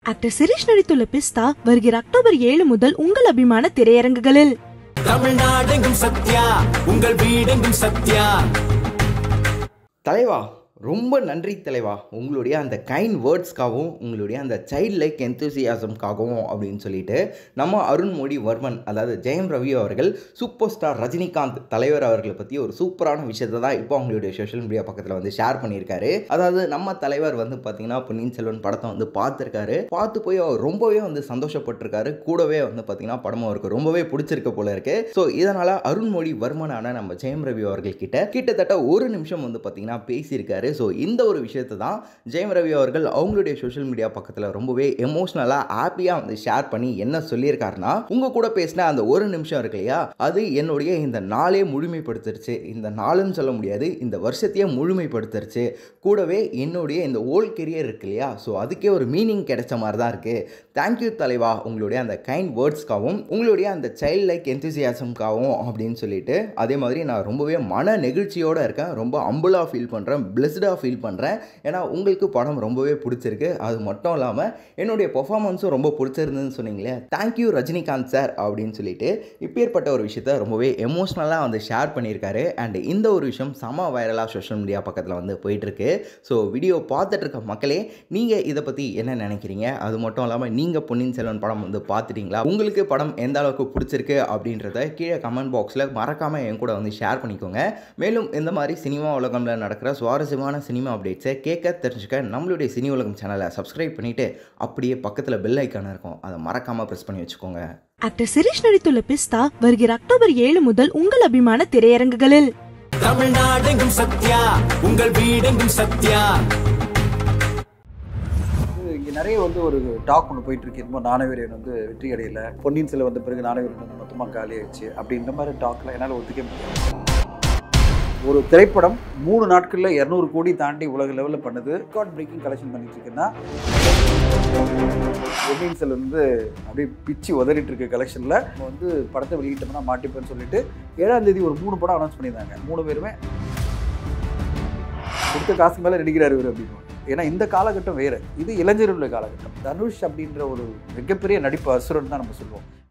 actor Shirish நடித்துள்ள பிஸ்தா வருகிற October ஏழு முதல் உங்கள் அபிமான திரையரங்குகளில் தமிழ்நாடெங்கும் சத்யா உங்கள் வீடெங்கும் சத்யா தலைவா ரொம்ப நன்றி தலைவா உங்களுடைய அந்த கைண்ட் வேர்ட்ஸ்க்காகவும் உங்களுடைய அந்த சைல்ட் லைக் எந்தூசியாசம்காகவும் அப்படின்னு சொல்லிட்டு நம்ம அருண்மொழி வர்மன் அதாவது ஜெயம் ரவி அவர்கள் சூப்பர் ஸ்டார் ரஜினிகாந்த் தலைவர் அவர்களை பற்றி ஒரு சூப்பரான விஷயத்தை தான் இப்போ அவங்களுடைய சோஷியல் மீடியா பக்கத்தில் வந்து ஷேர் பண்ணியிருக்காரு அதாவது நம்ம தலைவர் வந்து பார்த்தீங்கன்னா பொன்னியின் செல்வன் படத்தை வந்து பார்த்துருக்காரு பார்த்து போய் அவர் ரொம்பவே வந்து சந்தோஷப்பட்டிருக்காரு கூடவே வந்து பார்த்தீங்கன்னா படம் அவருக்கு ரொம்பவே பிடிச்சிருக்க போல இருக்கு ஸோ இதனால் அருண்மொழி வர்மனான நம்ம ஜெயம் ரவி அவர்கள் கிட்ட கிட்டத்தட்ட ஒரு நிமிஷம் வந்து பார்த்தீங்கன்னா பேசியிருக்காரு ஸோ இந்த ஒரு விஷயத்தை தான் ஜெயம் ரவி அவர்கள் அவங்களுடைய சோஷியல் மீடியா பக்கத்தில் ரொம்பவே எமோஷ்னலாக ஹாப்பியாக வந்து ஷேர் பண்ணி என்ன சொல்லியிருக்காருன்னா உங்கள் கூட பேசின அந்த ஒரு நிமிஷம் இருக்கு இல்லையா அது என்னுடைய இந்த நாளே முழுமைப்படுத்திருச்சு இந்த நாளுன்னு சொல்ல முடியாது இந்த வருஷத்தையே முழுமைப்படுத்திருச்சு கூடவே என்னுடைய இந்த ஓல்ட் கெரியர் இருக்கு இல்லையா ஸோ அதுக்கே ஒரு மீனிங் கிடைச்ச மாதிரி தான் இருக்குது தேங்க்யூ தலைவா உங்களுடைய அந்த கைண்ட் வேர்ட்ஸ்க்காகவும் உங்களுடைய அந்த சைல்ட் லைக் எந்தூசியாசம்காகவும் அப்படின்னு சொல்லிட்டு அதே மாதிரி நான் ரொம்பவே மன நெகிழ்ச்சியோடு இருக்கேன் ரொம்ப அம்புலாக ஃபீல் பண்ணுறேன் பிளஸ்டாக ஃபீல் பண்ணுறேன் ஏன்னா உங்களுக்கு படம் ரொம்பவே பிடிச்சிருக்கு அது மட்டும் இல்லாமல் என்னுடைய பெர்ஃபார்மன்ஸும் ரொம்ப பிடிச்சிருந்ததுன்னு சொன்னீங்களே தேங்க்யூ ரஜினிகாந்த் சார் அப்படின்னு சொல்லிட்டு இப்பேற்பட்ட ஒரு விஷயத்த ரொம்பவே எமோஷ்னலாக வந்து ஷேர் பண்ணியிருக்காரு அண்ட் இந்த ஒரு விஷயம் செம வைரலாக சோஷியல் மீடியா பக்கத்தில் வந்து போயிட்டுருக்கு ஸோ வீடியோ பார்த்துட்டு இருக்க மக்களே நீங்கள் இதை பற்றி என்ன நினைக்கிறீங்க அது மட்டும் இல்லாமல் நீங்கள் பொன்னியின் செல்வன் படம் வந்து பார்த்துட்டீங்களா உங்களுக்கு படம் எந்த அளவுக்கு பிடிச்சிருக்கு அப்படின்றத கீழே கமெண்ட் பாக்ஸில் மறக்காமல் என் கூட வந்து ஷேர் பண்ணிக்கோங்க மேலும் இந்த மாதிரி சினிமா உலகம்ல நடக்கிற சுவாரஸ்யமான சினிமா அப்டேட்ஸை கேட்க தெரிஞ்சுக்க நம்மளுடைய சினி உலகம் சேனலை சப்ஸ்கிரைப் பண்ணிவிட்டு அப்படியே பக்கத்தில் பெல் ஐக்கான இருக்கும் அதை மறக்காமல் ப்ரெஸ் பண்ணி வச்சுக்கோங்க ஆக்டர் சிரீஷ் நடித்துள்ள பிஸ்தா வருகிற அக்டோபர் ஏழு முதல் உங்கள் அபிமான திரையரங்குகளில் தமிழ்நாடெங்கும் சத்யா உங்கள் வீடெங்கும் சத்யா இங்கே நிறைய வந்து ஒரு டாக் ஒன்று போயிட்டு இருக்கு என்னமோ நானவீரன் வந்து வெற்றி அடையல பொன்னியின் செல்வன் வந்த பிறகு நானவீரன் வந்து மொத்தமாக காலி ஆயிடுச்சு அப்படின்ற மாதிரி டாக்ல என்னால் ஒத்துக்க முடியாது ஒரு திரைப்படம் மூணு நாட்களில் இரநூறு கோடி தாண்டி உலக லெவலில் பண்ணுது ரெக்கார்ட் பிரேக்கிங் கலெக்ஷன் பண்ணிட்டு இருக்குன்னா பொன்னியின் செல்வன் வந்து அப்படியே பிச்சு உதறிட்டு இருக்க கலெக்ஷனில் நம்ம வந்து படத்தை வெளியிட்டோம்னா மாட்டிப்பேன்னு சொல்லிட்டு ஏழாம் தேதி ஒரு மூணு படம் அனௌன்ஸ் பண்ணியிருந்தாங்க மூணு பேருமே கொடுத்த காசு மேலே நடிக்கிறாரு இவர் அப்படின்னு ஏன்னா இந்த காலகட்டம் வேறு இது இளைஞர்களுடைய காலகட்டம் தனுஷ் அப்படின்ற ஒரு மிகப்பெரிய நடிப்பு அசுரன் தான் நம்ம சொல்லுவோம்